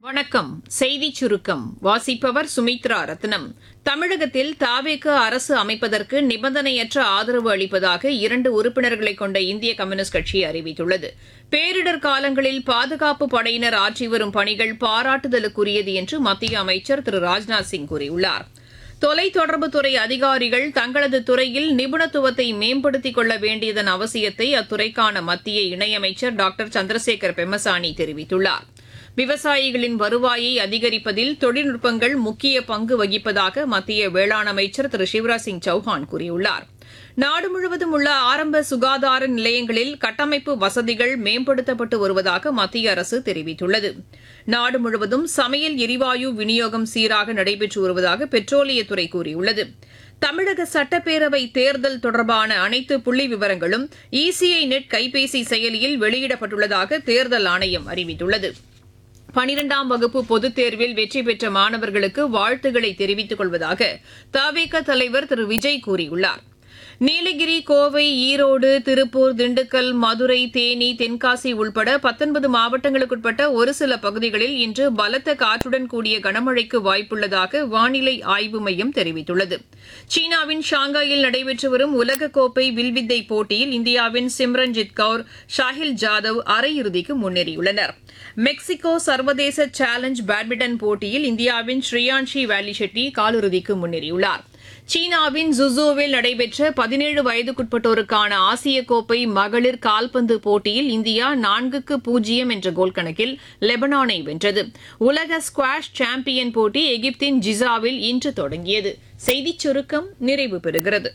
வணக்கம் செய்திச் சுருக்கம் வாசிப்பவர் சுமித்ரா ரத்னம் தமிழகத்தில் தாவேக அரசு அமைப்பதற்கு நிபந்தனையற்ற ஆதரவு அளிப்பதாக இரண்டு உறுப்பினர்களை கொண்ட இந்திய கம்யூனிஸ்ட் கட்சி அறிவித்துள்ளது பேரிடர் காலங்களில் பாதுகாப்பு படையினர் ஆற்றி வரும் பணிகள் பாராட்டுதலுக்குரியது என்று மத்திய அமைச்சர் திரு ராஜ்நாத் சிங் கூறியுள்ளார் தொலைத்தொடர்புத்துறை அதிகாரிகள் தங்களது துறையில் நிபுணத்துவத்தை மேம்படுத்திக் கொள்ள வேண்டியதன் அவசியத்தை அத்துறைக்கான மத்திய இணையமைச்சர் டாக்டர் சந்திரசேகர் பெம்மசானி தெரிவித்துள்ளார் விவசாயிகளின் வருவாயை அதிகரிப்பதில் தொழில்நுட்பங்கள் முக்கிய பங்கு வகிப்பதாக மத்திய வேளாண் அமைச்சர் திரு சிவராஜ் சிங் சௌஹான் கூறியுள்ளார் நாடு முழுவதும் உள்ள ஆரம்ப சுகாதார நிலையங்களில் கட்டமைப்பு வசதிகள் மேம்படுத்தப்பட்டு வருவதாக மத்திய அரசு தெரிவித்துள்ளது நாடு முழுவதும் சமையல் எரிவாயு விநியோகம் சீராக நடைபெற்று வருவதாக பெட்ரோலியத்துறை கூறியுள்ளது தமிழக சட்டப்பேரவை தேர்தல் தொடர்பான அனைத்து புள்ளி விவரங்களும் இசிஐ நெட் கைபேசி செயலியில் வெளியிடப்பட்டுள்ளதாக தேர்தல் ஆணையம் அறிவித்துள்ளது பனிரெண்டாம் வகுப்பு பொதுத் தேர்வில் வெற்றி பெற்ற மாணவர்களுக்கு வாழ்த்துக்களை தெரிவித்துக் கொள்வதாக தவேக தலைவர் திரு விஜய் கூறியுள்ளார் நீலகிரி கோவை ஈரோடு திருப்பூர் திண்டுக்கல் மதுரை தேனி தென்காசி உள்பட பத்தொன்பது மாவட்டங்களுக்குட்பட்ட ஒரு சில பகுதிகளில் இன்று பலத்த காற்றுடன் கூடிய கனமழைக்கு வாய்ப்புள்ளதாக வானிலை ஆய்வு மையம் தெரிவித்துள்ளது சீனாவின் ஷாங்காயில் நடைபெற்று வரும் உலகக்கோப்பை வில்வித்தை போட்டியில் இந்தியாவின் சிம்ரன்ஜித் கவுர் ஷாஹில் ஜாதவ் அரையிறுதிக்கு முன்னேறியுள்ளனர் மெக்சிகோ சர்வதேச சேலஞ்ச் பேட்மிண்டன் போட்டியில் இந்தியாவின் ஸ்ரீயான்ஷி வேலி ஷெட்டி காலிறுதிக்கு முன்னேறியுள்ளார் சீனாவின் ஜுசோவில் நடைபெற்ற பதினேழு வயதுக்குட்பட்டோருக்கான ஆசிய கோப்பை மகளிர் கால்பந்து போட்டியில் இந்தியா நான்குக்கு பூஜ்ஜியம் என்ற கோல் கணக்கில் லெபனானை வென்றது உலக ஸ்குவாஷ் சாம்பியன் போட்டி எகிப்தின் ஜிசாவில் இன்று தொடங்கியது செய்திச் சுருக்கம் நிறைவு பெறுகிறது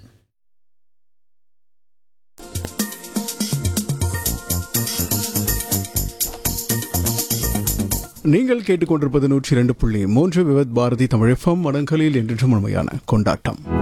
நீங்கள் கேட்டுக்கொண்டிருப்பது நூற்றி இரண்டு புள்ளி மூன்று விவத் பாரதி தமிழ் எஃப்எம் மடங்களில் என்று முழுமையான கொண்டாட்டம்